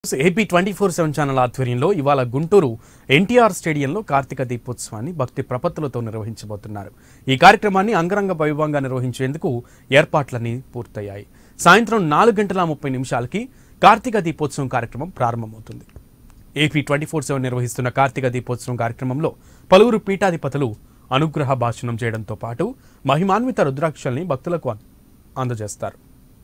AP twenty four seven channel ఆధ్వర్యంలో ఇవాళ గుంటూరు ఎన్టీఆర్ స్టేడియంలో కార్తీక దీపోత్సవాన్ని భక్తి ప్రపత్తులతో నిర్వహించబోతున్నారు ఈ కార్యక్రమాన్ని అంగరంగ వైభవంగా నిర్వహించేందుకు ఏర్పాట్లన్నీ పూర్తయ్యాయి సాయంత్రం నాలుగు గంటల ముప్పై నిమిషాలకి కార్తీక దీపోత్సవం కార్యక్రమం ప్రారంభమవుతుంది ఏపీ ట్వంటీ ఫోర్ సెవెన్ నిర్వహిస్తున్న కార్తీక దీపోత్సవం కార్యక్రమంలో పలువురు పీఠాధిపతులు అనుగ్రహ భాషణం చేయడంతో పాటు మహిమాన్విత రుద్రాక్షల్ని భక్తులకు అం- అందజేస్తారు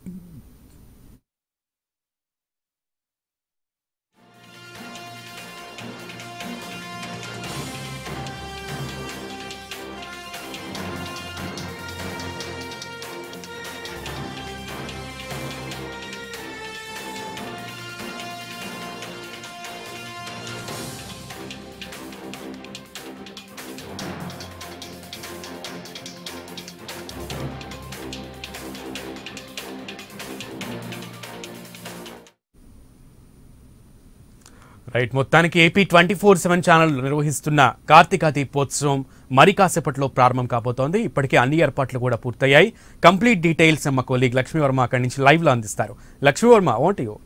రైట్ మొత్తానికి AP twenty four seven channel నిర్వహిస్తున్న కార్తీక దీపోత్సవం మరి కాసేపట్లో ప్రారంభం కాబోతోంది ఇప్పటికే అన్ని ఏర్పాట్లు కూడా పూర్తయ్యాయి కంప్లీట్ డీటెయిల్స్ మా కొలీగ్ లక్ష్మీవర్మ అక్కడి నుంచి లైవ్ లో అందిస్తారు లక్ష్మీవర్మ ఓంటి you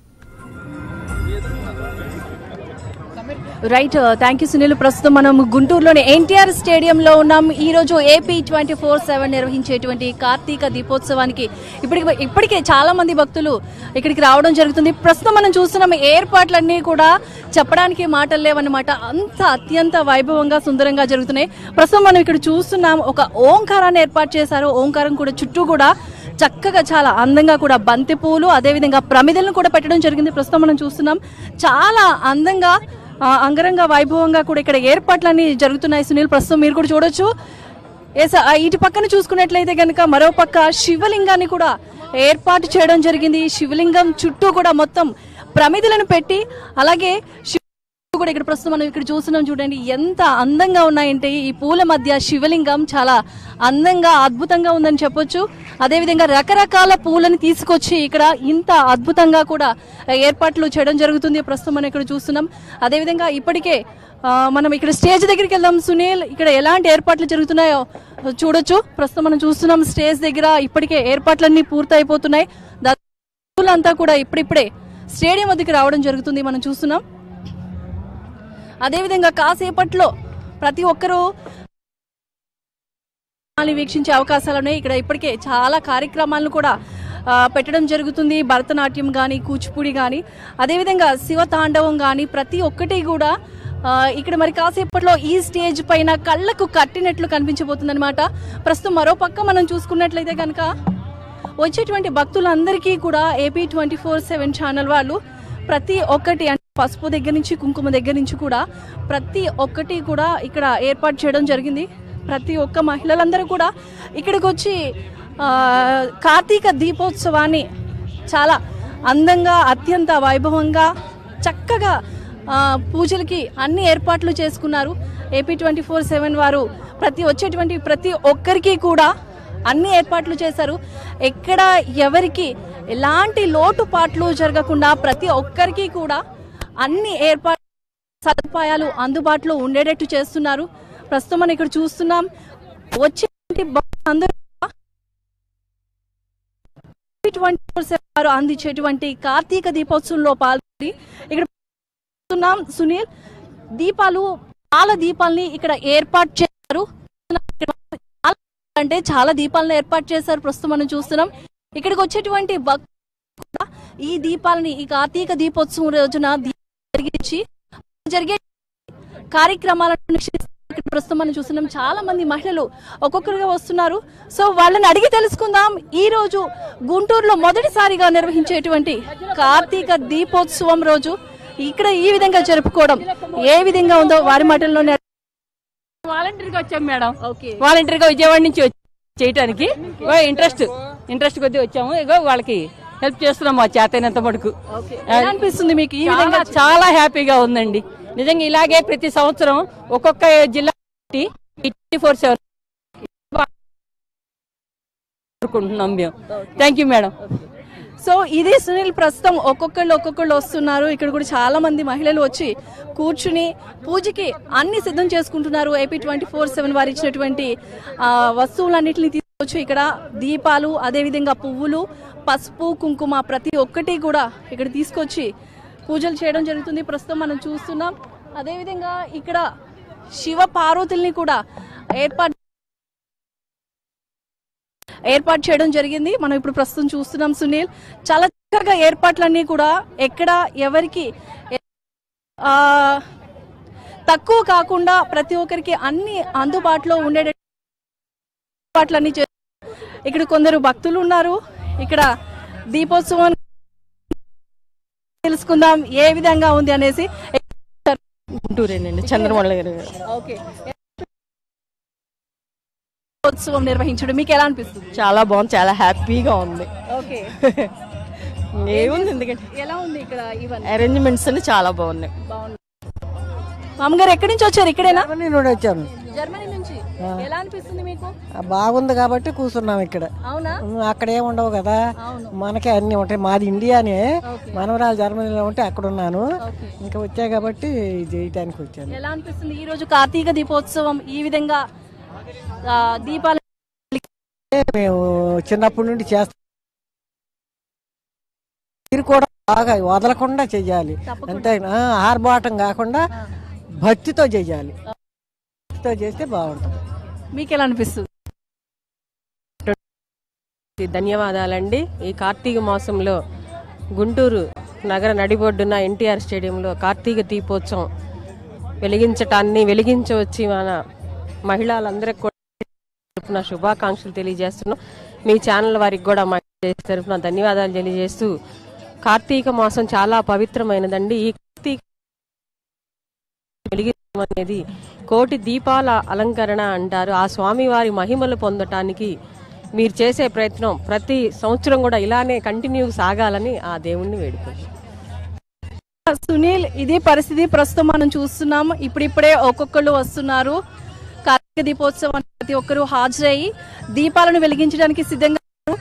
right thank you Sunil ప్రస్తుతం మనం గుంటూరులోని ఎన్టీఆర్ స్టేడియంలో ఉన్నాం ఈ రోజు ఏపీ ట్వంటీ ఫోర్ సెవెన్ నిర్వహించేటువంటి కార్తీక దీపోత్సవానికి ఇప్పటికి ఇప్పటికే చాలా మంది భక్తులు ఇక్కడికి రావడం జరుగుతుంది ప్రస్తుతం మనం చూస్తున్నాం ఏర్పాట్లన్నీ కూడా చెప్పడానికి మాటలు లేవన్నమాట అంత అత్యంత వైభవంగా సుందరంగా జరుగుతున్నాయి ప్రస్తుతం మనం ఇక్కడ చూస్తున్నాం ఒక ఓంకారాన్ని ఏర్పాటు చేశారు ఓంకారం కూడా చుట్టూ కూడా చక్కగా చాలా అందంగా కూడా బంతి పూలు అదేవిధంగా ప్రమిదలను కూడా పెట్టడం జరిగింది ప్రస్తుతం మనం చూస్తున్నాం చాలా అందంగా ఆ, అంగరంగ వైభవంగా కూడా ఇక్కడ ఏర్పాట్లన్నీ జరుగుతున్నాయి సునీల్ ప్రస్తుతం మీరు కూడా చూడొచ్చు ఎస్ ఆ, ఇటు పక్కన చూసుకున్నట్లయితే కనుక మరో పక్క శివలింగాన్ని కూడా ఏర్పాటు చేయడం జరిగింది శివలింగం చుట్టూ కూడా మొత్తం ప్రమిదలను పెట్టి అలాగే శివ కూడా ఇక్కడ ప్రస్తుతం మనం ఇక్కడ చూస్తున్నాం చూడండి ఎంత అందంగా ఉన్నాయంటే ఈ పూల మధ్య శివలింగం చాలా అందంగా అద్భుతంగా ఉందని చెప్పొచ్చు అదేవిధంగా రకరకాల పూలను తీసుకొచ్చి ఇక్కడ ఇంత అద్భుతంగా కూడా ఏర్పాట్లు చేయడం జరుగుతుంది ప్రస్తుతం మనం ఇక్కడ చూస్తున్నాం అదేవిధంగా ఇప్పటికే ఆ, మనం ఇక్కడ స్టేజ్ దగ్గరికి వెళ్దాం సునీల్ ఇక్కడ ఎలాంటి ఏర్పాట్లు జరుగుతున్నాయో చూడొచ్చు ప్రస్తుతం మనం చూస్తున్నాం స్టేజ్ దగ్గర ఇప్పటికే ఏర్పాట్లన్నీ పూర్తయిపోతున్నాయి అంతా కూడా ఇప్పుడిప్పుడే స్టేడియం వద్దకు రావడం జరుగుతుంది మనం చూస్తున్నాం అదేవిధంగా కాసేపట్లో ప్రతి ఒక్కరూ సినిమాని వీక్షించే అవకాశాలు ఉన్నాయి ఇక్కడ ఇప్పటికే చాలా కార్యక్రమాలను కూడా ఆ, పెట్టడం జరుగుతుంది భరతనాట్యం కానీ కూచిపూడి కానీ అదేవిధంగా శివ తాండవం కానీ ప్రతి ఒక్కటి కూడా ఆ, ఇక్కడ మరి కాసేపట్లో ఈ స్టేజ్ పైన కళ్ళకు కట్టినట్లు కనిపించబోతుంది అనమాట ప్రస్తుతం మరో పక్క మనం చూసుకున్నట్లయితే కనుక వచ్చేటువంటి భక్తులందరికీ కూడా AP twenty four seven channel వాళ్ళు ప్రతి ఒక్కటి అంటే పసుపు దగ్గర నుంచి కుంకుమ దగ్గర నుంచి కూడా ప్రతి ఒక్కటి కూడా ఇక్కడ ఏర్పాటు చేయడం జరిగింది ప్రతి ఒక్క మహిళలందరూ కూడా ఇక్కడికి వచ్చి ఆ, కార్తీక దీపోత్సవాన్ని చాలా అందంగా అత్యంత వైభవంగా చక్కగా ఆ, పూజలకి అన్ని ఏర్పాట్లు చేసుకున్నారు ఏపీ ట్వంటీ ఫోర్ సెవెన్ వారు ప్రతి వచ్చేటువంటి ప్రతి ఒక్కరికి కూడా అన్ని ఏర్పాట్లు చేశారు ఎక్కడ ఎవరికి ఎలాంటి లోటుపాట్లు జరగకుండా ప్రతి ఒక్కరికి కూడా అన్ని ఏర్పాటు సదుపాయాలు అందుబాటులో ఉండేటట్టు చేస్తున్నారు ప్రస్తుతం మనం ఇక్కడ చూస్తున్నాం వచ్చే అందరూ ట్వంటీ ఫోర్ సెవెన్ వారు అందించేటువంటి కార్తీక దీపోత్సవంలో పాల్గొని ఇక్కడ చూస్తున్నాం సునీల్ దీపాలు చాలా దీపాలని ఇక్కడ ఏర్పాటు చేశారు ఇక్కడ చాలా అంటే చాలా దీపాలను ఏర్పాటు చేశారు ప్రస్తుతం మనం చూస్తున్నాం ఇక్కడికి వచ్చేటువంటి భక్తులు కూడా ఈ దీపాలని ఈ కార్తీక దీపోత్సవం రోజున దీపాలు వెలిగించి జరిగే కార్యక్రమాలను వీక్షిస్తారు. ఇక్కడ ప్రస్తుతం మనం చూస్తున్నాం చాలా మంది మహిళలు ఒక్కొక్కరుగా వస్తున్నారు సో వాళ్ళని అడిగి తెలుసుకుందాం ఈ రోజు గుంటూరులో మొదటిసారిగా నిర్వహించేటువంటి కార్తీక దీపోత్సవం రోజు ఇక్కడ ఈ విధంగా జరుపుకోవడం ఏ విధంగా ఉందో వారి మాటల్లోనే వాలంటీర్గా వచ్చాం మేడం ఓకే వాలంటీర్గా విజయవాడ నుంచి వచ్చి చేయటానికి ఇంట్రెస్ట్ ఇంట్రెస్ట్ కొద్దీ వచ్చాము ఇగో వాళ్ళకి హెల్ప్ చేస్తున్నాం మా చేతైనంత మటుకు ఎలా అనిపిస్తుంది మీకు ఈ చాలా విధంగా చాలా హ్యాపీగా ఉందండి నిజంగా ఇలాగే ప్రతి సంవత్సరం ఒక్కొక్క జిల్లా ట్వంటీ ఫోర్ సెవెన్ కోరుకుంటున్నాం మేము థ్యాంక్ యూ మేడం సో ఇదే సునీల్ ప్రస్తుతం ఒక్కొక్కళ్ళు ఒక్కొక్కళ్ళు వస్తున్నారు ఇక్కడ కూడా చాలా మంది మహిళలు వచ్చి కూర్చుని పూజకి అన్ని సిద్ధం చేసుకుంటున్నారు ఏపీ ట్వంటీ ఫోర్ సెవెన్ వారు ఇచ్చినటువంటి ఆ, వస్తువులన్నింటినీ తీసుకొచ్చి ఇక్కడ దీపాలు అదేవిధంగా పువ్వులు పసుపు కుంకుమ ప్రతి ఒక్కటి కూడా ఇక్కడ తీసుకొచ్చి పూజలు చేయడం జరుగుతుంది ప్రస్తుతం మనం చూస్తున్నాం అదేవిధంగా ఇక్కడ శివ పార్వతుల్ని కూడా ఏర్పాటు ఏర్పాటు చేయడం జరిగింది మనం ఇప్పుడు ప్రస్తుతం చూస్తున్నాం సునీల్ చాలా చక్కగా ఏర్పాట్లన్నీ కూడా ఎక్కడ ఎవరికి ఆ, తక్కువ కాకుండా ప్రతి ఒక్కరికి అన్ని అందుబాటులో ఉండే ఏర్పాట్లన్నీ చే ఇక్కడ కొందరు భక్తులు ఉన్నారు ఇక్కడ దీపోత్సవం తెలుసుకుందాం ఏ విధంగా ఉంది అనేసి గుంటూరేనండి చంద్రమౌళి గారు ఓకే ఉత్సవం నిర్వహించడం మీకు ఎలా అనిపిస్తుంది చాలా బాగుంది చాలా హ్యాపీగా ఉంది ఓకే ఏముంది ఎందుకంటే ఎలా ఉంది ఇక్కడ ఇవన్నీ అరేంజ్మెంట్స్ అన్ని చాలా బాగున్నాయి బాగుంది మామగారు ఎక్కడి నుంచి వచ్చారు ఇక్కడేనా జర్మనీ నుండి వచ్చాను జర్మనీ నుంచి ఎలా అనిపిస్తుంది మీకు ఆ, బాగుంది కాబట్టి కూర్చున్నాం ఇక్కడ అవునా ఉమ్, అక్కడ ఏం ఉండవు కదా అవును మనకే అన్ని ఉంటాయి మాది ఇండియానే ఓకే. మనవరాలు జర్మనీలో ఉంటే అక్కడ ఉన్నాను ఓకే ఇంకా వచ్చా కాబట్టి ఇది చేయటానికి వచ్చాను ఎలా అనిపిస్తుంది ఈ రోజు కార్తీక దీపోత్సవం ఈ విధంగా ఆ, దీపాలు మేము చిన్నప్పటి నుండి చేస్తాం మీరు కూడా బాగా వదలకుండా చెయ్యాలి తప్పకుండా. అంతే ఆ, ఆర్భాటం కాకుండా భక్తితో చెయ్యాలి భక్తితో చేస్తే బాగుంటుంది మీకు ఎలా అనిపిస్తుంది ధన్యవాదాలండి ఈ కార్తీక మాసంలో గుంటూరు నగర నడిబొడ్డున ఎన్టీఆర్ స్టేడియంలో కార్తీక దీపోత్సవం వెలిగించటాన్ని వెలిగించవచ్చి మన మహిళలందరికీ కూడా తరపున శుభాకాంక్షలు తెలియజేస్తున్నాం మీ ఛానల్ వారికి కూడా మా తరపున ధన్యవాదాలు తెలియజేస్తూ కార్తీక మాసం చాలా పవిత్రమైనదండి ఈ కార్తీక వెలిగించడం అనేది కోటి దీపాల అలంకరణ అంటారు ఆ స్వామివారి మహిమలు పొందటానికి మీరు చేసే ప్రయత్నం ప్రతి సంవత్సరం కూడా ఇలానే కంటిన్యూ సాగాలని ఆ దేవుణ్ణి వేడుకుంటున్నాం సునీల్ ఇది పరిస్థితి ప్రస్తుతం మనం చూస్తున్నాం ఇప్పుడిప్పుడే ఒక్కొక్కళ్ళు వస్తున్నారు కార్తీక దీపోత్సవం ప్రతి ఒక్కరూ హాజరయ్యి దీపాలను వెలిగించడానికి సిద్ధంగా ఉన్నారు.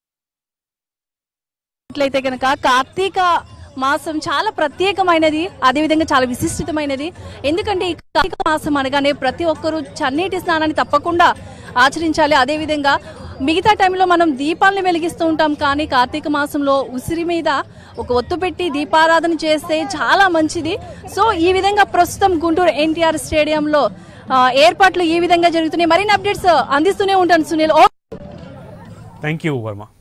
అట్లయితే కనుక కార్తీక మాసం చాలా ప్రత్యేకమైనది అదేవిధంగా చాలా విశిష్టమైనది ఎందుకంటే ఈ కార్తీక మాసం అనగానే ప్రతి ఒక్కరూ చన్నీటి స్నానాన్ని తప్పకుండా ఆచరించాలి అదేవిధంగా మిగతా టైంలో మనం దీపాలను వెలిగిస్తూ ఉంటాం కానీ కార్తీక మాసంలో ఉసిరి మీద ఒక ఒత్తు పెట్టి దీపారాధన చేస్తే చాలా మంచిది సో ఈ విధంగా ప్రస్తుతం గుంటూరు ఎన్టీఆర్ స్టేడియంలో ఆ, ఏర్పాట్లు ఈ విధంగా జరుగుతున్నాయి మరిన్ని అప్డేట్స్ అందిస్తూనే ఉంటాను సునీల్ ఓ థ్యాంక్ యూ వర్మ